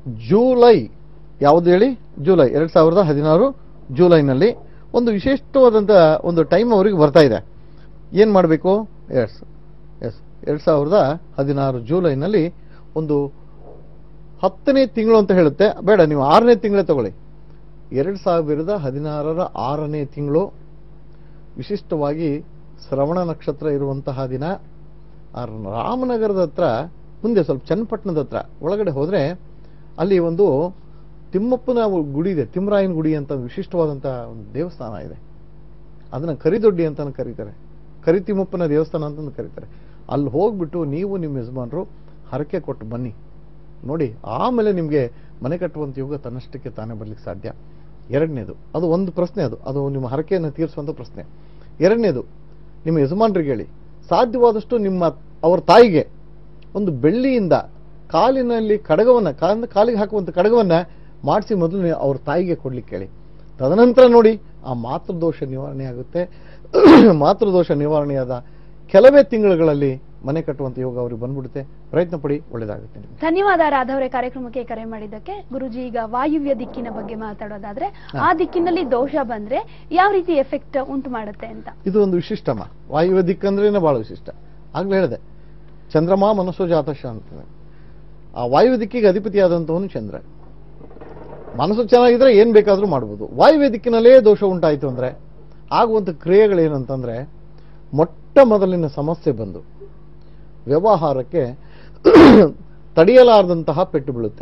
July ಯಾವುದು ಹೇಳಿ July ಎರಡ್ ಸಾವಿರದ ಹದಿನಾರು ಜೂಲೈನಲ್ಲಿ ಒಂದು ವಿಶಿಷ್ಟವಾದಂಥ ಒಂದು ಟೈಮ್ ಅವರಿಗೆ ಬರ್ತಾ ಇದೆ ಏನು ಮಾಡಬೇಕು ಎಸ್ ಎಸ್ ಎರಡು ಸಾವಿರದ ಹದಿನಾರು ಜೂಲೈನಲ್ಲಿ ಒಂದು ಹತ್ತನೇ ತಿಂಗಳು ಅಂತ ಹೇಳುತ್ತೆ ಬೇಡ ನೀವು ಆರನೇ ತಿಂಗಳೇ ತಗೊಳ್ಳಿ ಎರಡು ಸಾವಿರದ ಹದಿನಾರರ ಆರನೇ ತಿಂಗಳು ವಿಶಿಷ್ಟವಾಗಿ ಶ್ರವಣ ನಕ್ಷತ್ರ ಇರುವಂತಹ ದಿನ ಆ ರಾಮನಗರದ ಹತ್ರ ಮುಂದೆ ಸ್ವಲ್ಪ ಚನ್ನಪಟ್ಟಣದ ಹತ್ರ ಒಳಗಡೆ ಹೋದ್ರೆ ಅಲ್ಲಿ ಒಂದು ತಿಮ್ಮಪ್ಪನ ಗುಡಿ ಇದೆ ತಿಮ್ಮರಾಯನ ಗುಡಿ ಅಂತ ಒಂದು ವಿಶಿಷ್ಟವಾದಂತಹ ಒಂದು ದೇವಸ್ಥಾನ ಇದೆ ಅದನ್ನ ಕರಿದೊಡ್ಡಿ ಅಂತ ಕರೀತಾರೆ ಕರಿತಿಮ್ಮಪ್ಪನ ದೇವಸ್ಥಾನ ಅಂತ ಕರೀತಾರೆ ಅಲ್ಲಿ ಹೋಗ್ಬಿಟ್ಟು ನೀವು ನಿಮ್ಮ ಯಜಮಾನರು ಹರಕೆ ಕೊಟ್ಟು ಬನ್ನಿ ನೋಡಿ ಆಮೇಲೆ ನಿಮಗೆ ಮನೆ ಕಟ್ಟುವಂತ ಯುಗ ತನ್ನಷ್ಟಕ್ಕೆ ತಾನೇ ಬರ್ಲಿಕ್ಕೆ ಸಾಧ್ಯ ಎರಡನೇದು ಅದು ಒಂದು ಪ್ರಶ್ನೆ ಅದು ಅದು ನಿಮ್ಮ ಹರಕೆಯನ್ನು ತೀರಿಸುವಂತ ಪ್ರಶ್ನೆ ಎರಡನೇದು ನಿಮ್ಮ ಯಜಮಾನರಿಗೆ ಹೇಳಿ ಸಾಧ್ಯವಾದಷ್ಟು ನಿಮ್ಮ ಅವರ ತಾಯಿಗೆ ಒಂದು ಬೆಳ್ಳಿಯಿಂದ ಕಾಲಿನಲ್ಲಿ ಕಡಗವನ್ನ ಕಾಲಿನ ಕಾಲಿಗೆ ಹಾಕುವಂತ ಕಡಗವನ್ನ ಮಾಡಿಸಿ ಮೊದಲು ನೀವು ಅವ್ರ ತಾಯಿಗೆ ಕೊಡ್ಲಿಕ್ಕೆ ಹೇಳಿ ತದನಂತರ ನೋಡಿ ಆ ಮಾತೃದೋಷ ನಿವಾರಣೆ ಆಗುತ್ತೆ ಮಾತೃದೋಷ ನಿವಾರಣೆಯಾದ ಕೆಲವೇ ತಿಂಗಳುಗಳಲ್ಲಿ ಮನೆ ಕಟ್ಟುವಂತ ಯೋಗ ಅವ್ರಿಗೆ ಬಂದ್ಬಿಡುತ್ತೆ ಪ್ರಯತ್ನ ಪಡಿ ಒಳ್ಳೇದಾಗುತ್ತೆ ನಿಮ್ಗೆ ಧನ್ಯವಾದ ರಾಧವರೇ ಕಾರ್ಯಕ್ರಮಕ್ಕೆ ಕರೆ ಮಾಡಿದ್ದಕ್ಕೆ ಗುರುಜಿ ಈಗ ವಾಯುವ್ಯ ದಿಕ್ಕಿನ ಬಗ್ಗೆ ಮಾತಾಡೋದಾದ್ರೆ ಆ ದಿಕ್ಕಿನಲ್ಲಿ ದೋಷ ಬಂದ್ರೆ ಯಾವ ರೀತಿ ಎಫೆಕ್ಟ್ ಉಂಟು ಮಾಡುತ್ತೆ ಅಂತ ಇದು ಒಂದು ವಿಶಿಷ್ಟಮ ವಾಯುವ್ಯ ದಿಕ್ಕಂದ್ರೇನೆ ಬಹಳ ವಿಶಿಷ್ಟ ಆಗ್ಲೇ ಹೇಳಿದೆ ಚಂದ್ರಮ ಮನಸ್ಸು ಜಾತಶ ಅಂತದೆ ಆ ವಾಯುವ್ಯ ದಿಕ್ಕಿಗೆ ಅಧಿಪತಿಯಾದಂತವನು ಚಂದ್ರ ಮನಸ್ಸು ಚೆನ್ನಾಗಿದ್ರೆ ಏನ್ ಬೇಕಾದ್ರೂ ಮಾಡ್ಬೋದು ವಾಯುವ್ಯ ದಿಕ್ಕಿನಲ್ಲೇ ದೋಷ ಉಂಟಾಯಿತು ಅಂದ್ರೆ ಆಗುವಂತ ಕ್ರಿಯೆಗಳೇನಂತಂದ್ರೆ ಮೊಟ್ಟ ಮೊದಲಿನ ಸಮಸ್ಯೆ ಬಂದು ವ್ಯವಹಾರಕ್ಕೆ ತಡೆಯಲಾರದಂತಹ ಪೆಟ್ಟು ಬೀಳುತ್ತೆ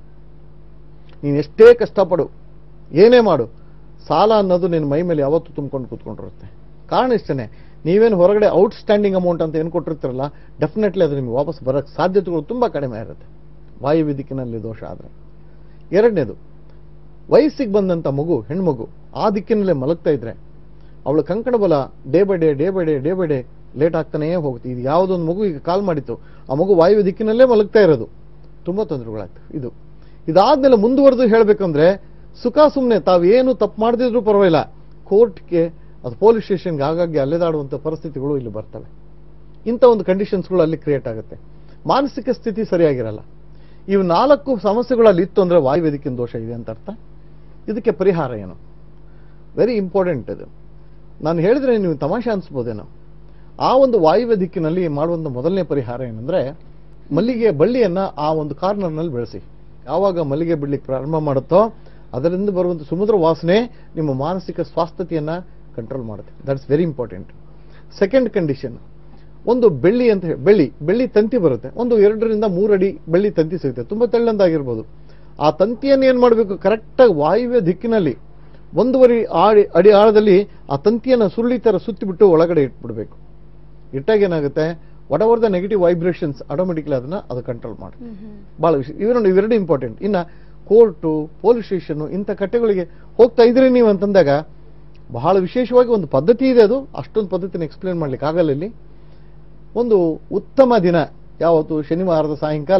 ನೀನು ಎಷ್ಟೇ ಕಷ್ಟಪಡು ಏನೇ ಮಾಡು ಸಾಲ ಅನ್ನೋದು ನಿನ್ನ ಮೈ ಮೇಲೆ ಯಾವತ್ತೂ ತುಂಬಿಕೊಂಡು ಕೂತ್ಕೊಂಡಿರುತ್ತೆ ಕಾರಣ ಇಷ್ಟೇ ನೀವೇನು ಹೊರಗಡೆ ಔಟ್ಸ್ಟ್ಯಾಂಡಿಂಗ್ ಅಮೌಂಟ್ ಅಂತ ಏನು ಕೊಟ್ಟಿರ್ತೀರಲ್ಲ ಡೆಫಿನೆಟ್ಲಿ ಅದು ನಿಮಗೆ ವಾಪಸ್ ಬರೋಕ್ಕೆ ಸಾಧ್ಯತೆಗಳು ತುಂಬ ಕಡಿಮೆ ಇರುತ್ತೆ ವಾಯುವ್ಯ ದಿಕ್ಕಿನಲ್ಲಿ ದೋಷ ಆದರೆ ಎರಡನೇದು ವಯಸ್ಸಿಗೆ ಬಂದಂಥ ಮಗು ಹೆಣ್ಮಗು ಆ ದಿಕ್ಕಿನಲ್ಲೇ ಮಲಗ್ತಾ ಇದ್ರೆ ಅವಳ ಕಂಕಣ ಬಲ day by day day by day day by day late ಆಗ್ತಾನೇ ಹೋಗುತ್ತೆ ಇದು ಯಾವುದೊಂದು ಮಗು ಈಗ ಕಾಲ್ ಮಾಡಿತ್ತು ಆ ಮಗು ವಾಯುವ್ಯ ದಿಕ್ಕಿನಲ್ಲೇ ಮಲಗ್ತಾ ಇರೋದು ತುಂಬ ತೊಂದರೆಗಳಾಗ್ತವೆ ಇದು ಇದಾದ್ಮೇಲೆ ಮುಂದುವರೆದು ಹೇಳಬೇಕಂದ್ರೆ ಸುಖ ಸುಮ್ಮನೆ ತಾವೇನು ತಪ್ಪು ಮಾಡದಿದ್ರು ಪರವಾಗಿಲ್ಲ ಕೋರ್ಟ್ಗೆ ಅದು ಪೊಲೀಸ್ ಸ್ಟೇಷನ್ಗೆ ಆಗಾಗ್ಗೆ ಅಲೆದಾಡುವಂಥ ಪರಿಸ್ಥಿತಿಗಳು ಇಲ್ಲಿ ಬರ್ತವೆ ಇಂಥ ಒಂದು ಕಂಡೀಷನ್ಸ್ಗಳು ಅಲ್ಲಿ ಕ್ರಿಯೇಟ್ ಆಗುತ್ತೆ ಮಾನಸಿಕ ಸ್ಥಿತಿ ಸರಿಯಾಗಿರಲ್ಲ ಇವು ನಾಲ್ಕು ಸಮಸ್ಯೆಗಳಲ್ಲಿ ಇತ್ತು ಅಂದ್ರೆ ವಾಯುವ್ಯ ದಿಕ್ಕಿನ ದೋಷ ಇದೆ ಅಂತ ಅರ್ಥ ಇದಕ್ಕೆ ಪರಿಹಾರ ಏನು ವೆರಿ ಇಂಪಾರ್ಟೆಂಟ್ ಇದು ನಾನು ಹೇಳಿದ್ರೆ ನೀವು ತಮಾಷೆ ಅನ್ಸ್ಬೋದೇನೋ ಆ ಒಂದು ವಾಯುವ್ಯ ದಿಕ್ಕಿನಲ್ಲಿ ಮಾಡುವಂಥ ಮೊದಲನೇ ಪರಿಹಾರ ಏನಂದ್ರೆ ಮಲ್ಲಿಗೆ ಬಳ್ಳಿಯನ್ನ ಆ ಒಂದು ಕಾರ್ನರ್ನಲ್ಲಿ ಬೆಳೆಸಿ ಯಾವಾಗ ಮಲ್ಲಿಗೆ ಬಿಡ್ಲಿಕ್ಕೆ ಪ್ರಾರಂಭ ಮಾಡುತ್ತೋ ಅದರಿಂದ ಬರುವಂಥ ಸಮುದ್ರ ವಾಸನೆ ನಿಮ್ಮ ಮಾನಸಿಕ ಸ್ವಾಸ್ಥ್ಯತೆಯನ್ನ ಕಂಟ್ರೋಲ್ ಮಾಡುತ್ತೆ that's very important second condition ಒಂದು ಬೆಳ್ಳಿ ಅಂತ ಹೇಳಿ ಬೆಳ್ಳಿ ಬೆಳ್ಳಿ ತಂತಿ ಬರುತ್ತೆ ಒಂದು ಎರಡರಿಂದ ಮೂರು ಅಡಿ ಬೆಳ್ಳಿ ತಂತಿ ಸಿಗುತ್ತೆ ತುಂಬಾ ತೆಳ್ಳಂದಾಗಿರ್ಬೋದು ಆ ತಂತಿಯನ್ನು ಏನ್ ಮಾಡಬೇಕು ಕರೆಕ್ಟಾಗಿ ವಾಯುವ್ಯ ದಿಕ್ಕಿನಲ್ಲಿ ಒಂದೂವರೆ ಆಡಿ ಅಡಿ ಆಳದಲ್ಲಿ ಆ ತಂತಿಯನ್ನು ಸುರುಳಿ ತರ ಸುತ್ತಿಬಿಟ್ಟು ಒಳಗಡೆ ಇಟ್ಬಿಡ್ಬೇಕು ಇಟ್ಟಾಗ ಏನಾಗುತ್ತೆ whatever the negative vibrations automatically ಅದನ್ನ ಅದು ಕಂಟ್ರೋಲ್ ಮಾಡುತ್ತೆ ಹ್ಮ್ ಹ್ಮ್ ಬಹಳ ವಿಷಯ ಇವೆರಡು ಇವೆರಡು ಇಂಪಾರ್ಟೆಂಟ್ ಇನ್ನ ಕೋರ್ಟು ಪೊಲೀಸ್ ಸ್ಟೇಷನ್ ಇಂಥ ಕಟ್ಟೆಗಳಿಗೆ ಹೋಗ್ತಾ ಇದ್ರಿ ನೀವು ಅಂತಂದಾಗ ಬಹಳ ವಿಶೇಷವಾಗಿ ಒಂದು ಪದ್ಧತಿ ಇದೆ ಅದು ಅಷ್ಟೊಂದು ಪದ್ಧತಿನ ಎಕ್ಸ್ಪ್ಲೇನ್ ಮಾಡ್ಲಿಕ್ಕೆ ಆಗಲ್ಲ ಇಲ್ಲಿ ಒಂದು ಉತ್ತಮ ದಿನ ಯಾವತ್ತು ಶನಿವಾರದ ಸಾಯಂಕಾಲ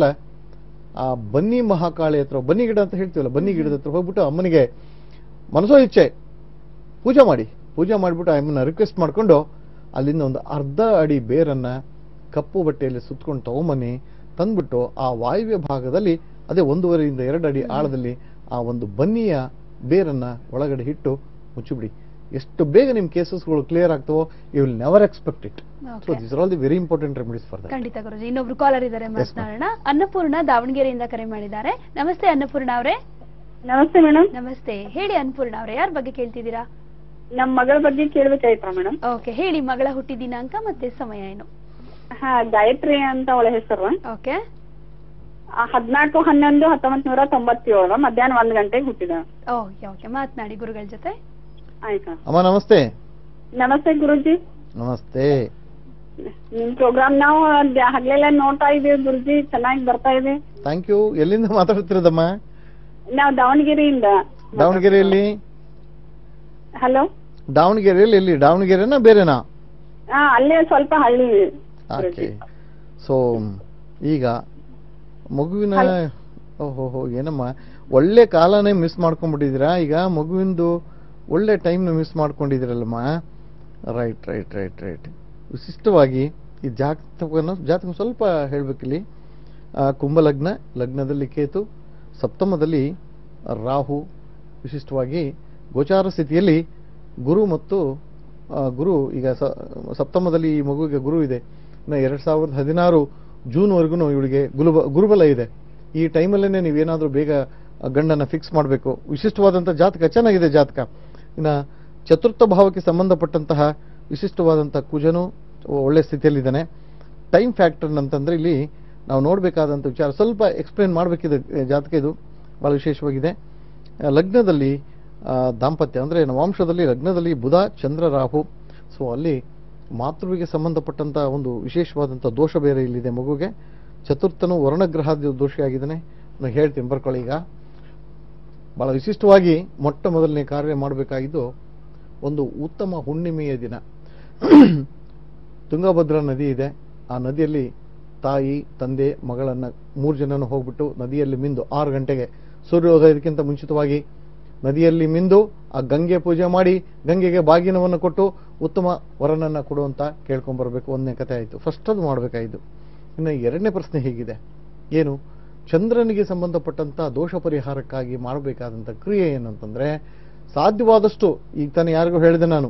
ಆ ಬನ್ನಿ ಮಹಾಕಾಳಿ ಹತ್ರ ಬನ್ನಿ ಗಿಡ ಅಂತ ಹೇಳ್ತೀವಲ್ಲ ಬನ್ನಿ ಗಿಡದ ಹತ್ರ ಹೋಗ್ಬಿಟ್ಟು ಅಮ್ಮನಿಗೆ ಮನಸೋ ಇಚ್ಛೆ ಪೂಜೆ ಮಾಡಿ ಪೂಜೆ ಮಾಡಿಬಿಟ್ಟು ಅಮ್ಮನ ರಿಕ್ವೆಸ್ಟ್ ಮಾಡ್ಕೊಂಡು ಅಲ್ಲಿಂದ ಒಂದು ಅರ್ಧ ಅಡಿ ಬೇರನ್ನ ಕಪ್ಪು ಬಟ್ಟೆಯಲ್ಲಿ ಸುತ್ಕೊಂಡು ತಗೊಂಬನ್ನಿ ತಂದ್ಬಿಟ್ಟು ಆ ವಾಯುವ್ಯ ಭಾಗದಲ್ಲಿ ಅದೇ ಒಂದೂವರೆಯಿಂದ ಎರಡು ಅಡಿ ಆಳದಲ್ಲಿ ಆ ಒಂದು ಬನ್ನಿಯ ಬೇರನ್ನ ಒಳಗಡೆ ಇಟ್ಟು ಮುಚ್ಚಿಬಿಡಿ ಎಷ್ಟು ಬೇಗ ನಿಮ್ ಕೇಸಸ್ಗಳು ಕ್ಲಿಯರ್ ಆಗ್ತವೋ you will never expect it so Okay. This are all the very important remedies for that ಖಂಡಿತ ಗುರುಜಿ ಇನ್ನೊಬ್ರು ಕಾಲರ್ ಇದ್ದಾರೆ ma'am. ಮಾತನಾಡೋಣ ಅನ್ನಪೂರ್ಣ ದಾವಣಗೆರೆಯಿಂದ ಕರೆ ಮಾಡಿದ್ದಾರೆ ನಮಸ್ತೆ ಅನ್ನಪೂರ್ಣ ಅವರೇ ನಮಸ್ತೆ ಮೇಡಮ್ ನಮಸ್ತೆ ಹೇಳಿ ಅನ್ನಪೂರ್ಣ ಅವರೇ ಯಾರ ಬಗ್ಗೆ ಕೇಳ್ತಿದ್ದೀರಾ ನಮ್ ಮಗಳ ಬಗ್ಗೆ ಕೇಳ್ಬೇಕಾಯ್ತಾ ಮೇಡಮ್ ಓಕೆ ಹೇಳಿ ಮಗಳ ಹುಟ್ಟಿದ ದಿನಾಂಕ ಮತ್ತೆ ಸಮಯ ಏನು ಹಾ ಗಾಯತ್ರಿ ಅಂತ ಅವಳ ಹೆಸರು ಓಕೆ ಆ, ಹದ್ನಾಲ್ಕು ಹನ್ನೊಂದು ಹತ್ತೊಂಬತ್ ನೂರ ತೊಂಬತ್ತೇಳು ಮಧ್ಯಾಹ್ನ ಒಂದ್ ಗಂಟೆಗೆ ಹುಟ್ಟಿದ ಓ ಓಕೆ ಮಾತನಾಡಿ ಗುರುಗಳ ಜೊತೆ ಆಯ್ತಾ ಅಮ್ಮ ನಮಸ್ತೆ ನಮಸ್ತೆ ಗುರುಜಿ ನಮಸ್ತೆ ನಿಮ್ ಪ್ರೋಗ್ರಾಮ್ ನಾವು ದ- ಹಗಲೆಲ್ಲ ನೋಡ್ತಾ ಇದೀವಿ ಗುರುಜಿ ಚೆನ್ನಾಗಿ ಬರ್ತಾ ಇದೆ ಥ್ಯಾಂಕ್ ಯು ಎಲ್ಲಿಂದ ಮಾತಾಡ್ತಿರೋದಮ್ಮ ನಾವು ದಾವಣಗೆರೆಯಿಂದ ದಾವಣಗೆರೆಯಲ್ಲಿ ಹಲೋ ದಾವಣಗೆರೆಯಲ್ಲಿ ಎಲ್ಲಿ ದಾವಣಗೆರೆನಾ ಬೇರೆನಾ ಹಾ ಅಲ್ಲೇ ಸ್ವಲ್ಪ ಹಳ್ಳಿ ಓಕೆ ಗುರೂಜಿ. ಸೊ ಈಗ ಮಗುವಿನ ಓಹೋ ಏನಮ್ಮ ಒಳ್ಳೆ ಕಾಲನೇ ಮಿಸ್ ಮಾಡ್ಕೊಂಡ್ಬಿಟ್ಟಿದ್ದೀರಾ ಈಗ ಮಗುವಿಂದು ಒಳ್ಳೆ ಟೈಮ್ನ ಮಿಸ್ ಮಾಡ್ಕೊಂಡಿದ್ದೀರಲ್ಲಮ್ಮ ರೈಟ್ ರೈಟ್ ರೈಟ್ ರೈಟ್ ವಿಶಿಷ್ಟವಾಗಿ ಈ ಜಾತಕವನ್ನು ಜಾತಕ ಸ್ವಲ್ಪ ಹೇಳ್ಬೇಕಿಲ್ಲಿ ಆ, ಕುಂಭಲಗ್ನ ಲಗ್ನದಲ್ಲಿ ಕೇತು ಸಪ್ತಮದಲ್ಲಿ ರಾಹು ವಿಶಿಷ್ಟವಾಗಿ ಗೋಚಾರ ಸ್ಥಿತಿಯಲ್ಲಿ ಗುರು ಮತ್ತು ಆ, ಗುರು ಈಗ ಸ- ಸಪ್ತಮದಲ್ಲಿ ಈ ಮಗುವಿಗೆ ಗುರು ಇದೆ ಇನ್ನು ಎರಡ್ ಸಾವಿರದ ಹದಿನಾರು ಜೂನ್ವರೆಗೂ ಇವಳಿಗೆ ಗುರುಬ ಗುರುಬಲ ಇದೆ ಈ ಟೈಮಲ್ಲೇ ನೀವೇನಾದರೂ ಬೇಗ ಗಂಡನ್ನ ಫಿಕ್ಸ್ ಮಾಡಬೇಕು ವಿಶಿಷ್ಟವಾದಂಥ ಜಾತಕ ಚೆನ್ನಾಗಿದೆ ಜಾತಕ ಇನ್ನು ಚತುರ್ಥ ಭಾವಕ್ಕೆ ಸಂಬಂಧಪಟ್ಟಂತಹ ವಿಶಿಷ್ಟವಾದಂಥ ಕುಜನು ಒಳ್ಳೆ ಸ್ಥಿತಿಯಲ್ಲಿದ್ದಾನೆ ಟೈಮ್ ಫ್ಯಾಕ್ಟರ್ ಅಂತಂದ್ರೆ ಇಲ್ಲಿ ನಾವು ನೋಡಬೇಕಾದಂಥ ವಿಚಾರ ಸ್ವಲ್ಪ ಎಕ್ಸ್ಪ್ಲೇನ್ ಮಾಡಬೇಕಿದೆ ಜಾತಕ ಇದು ಬಹಳ ವಿಶೇಷವಾಗಿದೆ ಆ, ಲಗ್ನದಲ್ಲಿ ಆ, ದಾಂಪತ್ಯ ಅಂದರೆ ನವಾಂಶದಲ್ಲಿ ಲಗ್ನದಲ್ಲಿ ಬುಧ ಚಂದ್ರ ರಾಹು ಸೊ ಅಲ್ಲಿ ಮಾತೃವಿಗೆ ಸಂಬಂಧಪಟ್ಟಂತ ಒಂದು ವಿಶೇಷವಾದಂಥ ದೋಷ ಬೇರೆ ಇಲ್ಲಿದೆ ಮಗುಗೆ ಚತುರ್ಥನು ವರ್ಣಗ್ರಹ ದೋಷಿಯಾಗಿದ್ದಾನೆ ನಾನು ಹೇಳ್ತೀನಿ ಬರ್ಕೊಳ್ಳಿ ಈಗ ಬಹಳ ವಿಶಿಷ್ಟವಾಗಿ ಮೊಟ್ಟ ಮೊದಲನೇ ಕಾರ್ಯ ಮಾಡಬೇಕಾಗಿದ್ದು ಒಂದು ಉತ್ತಮ ಹುಣ್ಣಿಮೆಯ ದಿನ ತುಂಗಭದ್ರಾ ನದಿ ಇದೆ ಆ ನದಿಯಲ್ಲಿ ತಾಯಿ ತಂದೆ ಮಗಳನ್ನ ಮೂರು ಜನನು ಹೋಗ್ಬಿಟ್ಟು ನದಿಯಲ್ಲಿ ಮಿಂದು ಆರು ಗಂಟೆಗೆ ಸೂರ್ಯೋದಯದಕ್ಕಿಂತ ಮುಂಚಿತವಾಗಿ ನದಿಯಲ್ಲಿ ಮಿಂದು ಆ ಗಂಗೆ ಪೂಜೆ ಮಾಡಿ ಗಂಗೆಗೆ ಬಾಗಿನವನ್ನು ಕೊಟ್ಟು ಉತ್ತಮ ವರನನ್ನ ಕೊಡುವಂತ ಕೇಳ್ಕೊಂಡ್ ಬರಬೇಕು ಒಂದನೇ ಕಥೆ ಆಯಿತು ಫಸ್ಟ್ ಅದು ಮಾಡಬೇಕಾಯಿತು ಇನ್ನು ಎರಡನೇ ಪ್ರಶ್ನೆ ಹೀಗಿದೆ ಏನು ಚಂದ್ರನಿಗೆ ಸಂಬಂಧಪಟ್ಟಂತ ದೋಷ ಪರಿಹಾರಕ್ಕಾಗಿ ಮಾಡಬೇಕಾದಂತ ಕ್ರಿಯೆ ಏನಂತಂದ್ರೆ ಸಾಧ್ಯವಾದಷ್ಟು ಈಗ ತಾನೇ ಯಾರಿಗೂ ಹೇಳಿದೆ ನಾನು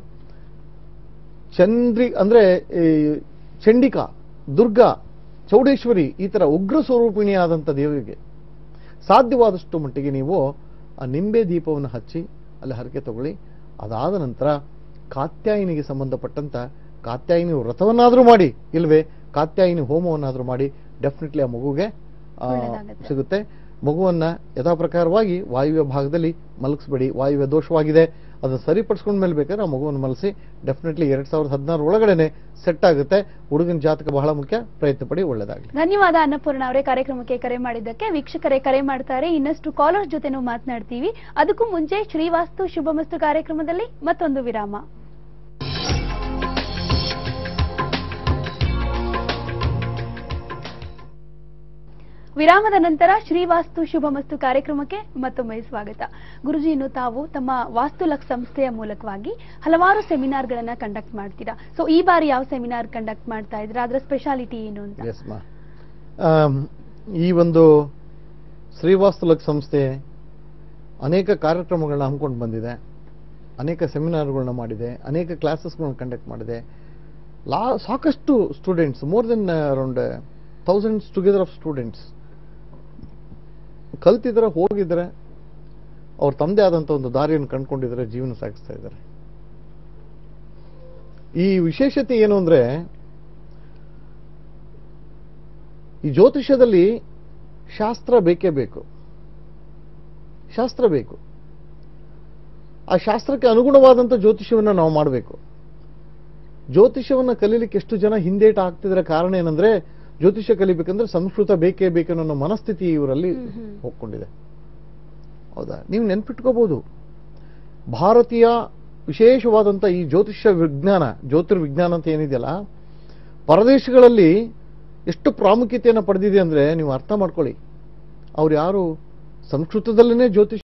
ಚಂದ್ರಿ ಅಂದ್ರೆ ಈ ಚಂಡಿಕಾ ದುರ್ಗಾ ಚೌಡೇಶ್ವರಿ ಈ ತರ ಉಗ್ರ ಸ್ವರೂಪಿಣಿಯಾದಂಥ ದೇವರಿಗೆ ಸಾಧ್ಯವಾದಷ್ಟು ಮಟ್ಟಿಗೆ ನೀವು ಆ ನಿಂಬೆ ದೀಪವನ್ನು ಹಚ್ಚಿ ಅಲ್ಲಿ ಹರಕೆ ತಗೊಳ್ಳಿ ಅದಾದ ನಂತರ ಕಾತ್ಯಾಯಿನಿಗೆ ಸಂಬಂಧಪಟ್ಟಂತ ಕಾತ್ಯಾಯಿನಿ ವ್ರತವನ್ನಾದರೂ ಮಾಡಿ ಇಲ್ವೇ ಕಾತ್ಯಾಯಿನಿ ಹೋಮವನ್ನಾದರೂ ಮಾಡಿ ಡೆಫಿನೆಟ್ಲಿ ಆ ಮಗುಗೆ ಆ, ಒಳ್ಳೆದಾಗತ್ತೆ. ಸಿಗುತ್ತೆ ಮಗುವನ್ನ ಯಥಾ ಪ್ರಕಾರವಾಗಿ ವಾಯುವ್ಯ ಭಾಗದಲ್ಲಿ ಮಲಗಿಸ್ಬೇಡಿ ವಾಯುವ್ಯ ದೋಷವಾಗಿದೆ ಅದನ್ನು ಸರಿಪಡಿಸ್ಕೊಂಡ ಮೇಲೆ ಬೇಕಾದ್ರೆ ಆ ಮಗುವನ್ನು ಮಲಸಿ ಡೆಫಿನೆಟ್ಲಿ ಎರಡ್ ಸಾವಿರದ ಹದಿನಾರು ಒಳಗಡೆನೆ ಸೆಟ್ ಆಗುತ್ತೆ ಹುಡುಗನ ಜಾತಕ ಬಹಳ ಮುಖ್ಯ ಪ್ರಯತ್ನ ಪಡಿ ಒಳ್ಳೆದಾಗಲಿ ಧನ್ಯವಾದ ಅನ್ನಪೂರ್ಣ ಅವರೇ ಕಾರ್ಯಕ್ರಮಕ್ಕೆ ಕರೆ ಮಾಡಿದ್ದಕ್ಕೆ ವೀಕ್ಷಕರೇ ಕರೆ ಮಾಡ್ತಾರೆ ಇನ್ನಷ್ಟು ಕಾಲರ್ಸ್ ಜೊತೆನೂ ಮಾತನಾಡ್ತೀವಿ ಅದಕ್ಕೂ ಮುಂಚೆ ಶ್ರೀವಾಸ್ತು ಶುಭಮಸ್ತು ಕಾರ್ಯಕ್ರಮದಲ್ಲಿ ಮತ್ತೊಂದು ವಿರಾಮ ವಿರಾಮದ ನಂತರ ಶ್ರೀವಾಸ್ತು ಶುಭಮಸ್ತು ಕಾರ್ಯಕ್ರಮಕ್ಕೆ ಮತ್ತೊಮ್ಮೆ ಸ್ವಾಗತ ಗುರುಜಿ ಇನ್ನು ತಾವು ತಮ್ಮ ವಾಸ್ತುಲಕ್ ಸಂಸ್ಥೆಯ ಮೂಲಕವಾಗಿ ಹಲವಾರು ಸೆಮಿನಾರ್ಗಳನ್ನ ಕಂಡಕ್ಟ್ ಮಾಡ್ತೀರಾ ಸೊ ಈ ಬಾರಿ ಯಾವ ಸೆಮಿನಾರ್ ಕಂಡಕ್ಟ್ ಮಾಡ್ತಾ ಇದ್ದೀರಾ ಅದರ ಸ್ಪೆಷಾಲಿಟಿ ಏನು ಅಂತ ಎಸ್ ಮಾ ಆಮ್, ಈ ಒಂದು ಶ್ರೀವಾಸ್ತುಲಕ್ ಸಂಸ್ಥೆ ಅನೇಕ ಕಾರ್ಯಕ್ರಮಗಳನ್ನ ಹಮ್ಮಿಕೊಂಡು ಬಂದಿದೆ ಅನೇಕ ಸೆಮಿನಾರ್ಗಳನ್ನ ಮಾಡಿದೆ ಅನೇಕ ಕ್ಲಾಸಸ್ಗಳನ್ನ ಕಂಡಕ್ಟ್ ಮಾಡಿದೆ ಲಾ ಸಾಕಷ್ಟು students more than around thousands together of students ಕಲ್ತಿದ್ರೆ ಹೋಗಿದ್ರೆ ಅವ್ರು ತಮ್ಮದೇ ಆದಂಥ ಒಂದು ದಾರಿಯನ್ನು ಕಂಡುಕೊಂಡಿದ್ದಾರೆ ಜೀವನ ಸಾಗಿಸ್ತಾ ಇದ್ದಾರೆ ಈ ವಿಶೇಷತೆ ಏನು ಅಂದ್ರೆ ಈ ಜ್ಯೋತಿಷ್ಯದಲ್ಲಿ ಶಾಸ್ತ್ರ ಬೇಕೇ ಬೇಕು ಶಾಸ್ತ್ರ ಬೇಕು ಆ ಶಾಸ್ತ್ರಕ್ಕೆ ಅನುಗುಣವಾದಂಥ ಜ್ಯೋತಿಷ್ಯವನ್ನು ನಾವು ಮಾಡಬೇಕು ಜ್ಯೋತಿಷ್ಯವನ್ನು ಕಲೀಲಿಕ್ಕೆ ಎಷ್ಟು ಜನ ಹಿಂದೇಟ ಆಗ್ತಿದ್ರೆ ಕಾರಣ ಏನಂದ್ರೆ ಜ್ಯೋತಿಷ್ಯ ಕಲಿಬೇಕಂದ್ರೆ ಸಂಸ್ಕೃತ ಬೇಕೇ ಬೇಕನ್ನೋ ಅನ್ನೋ ಮನಸ್ಥಿತಿ ಇವರಲ್ಲಿ ಹ್ಮ್ ಹ್ಮ್. ಹೋಗ್ಕೊಂಡಿದೆ ಹೌದಾ ನೀವು ನೆನ್ಪಿಟ್ಕೋಬಹುದು ಭಾರತೀಯ ವಿಶೇಷವಾದಂಥ ಈ ಜ್ಯೋತಿಷ್ಯ ವಿಜ್ಞಾನ ಜ್ಯೋತಿರ್ವಿಜ್ಞಾನ ಅಂತ ಏನಿದೆಯಲ್ಲ ಪರದೇಶಗಳಲ್ಲಿ ಎಷ್ಟು ಪ್ರಾಮುಖ್ಯತೆಯನ್ನು ಪಡೆದಿದೆ ಅಂದ್ರೆ ನೀವು ಅರ್ಥ ಮಾಡ್ಕೊಳ್ಳಿ ಅವ್ರು ಯಾರು ಸಂಸ್ಕೃತದಲ್ಲೇ ಜ್ಯೋತಿಷ್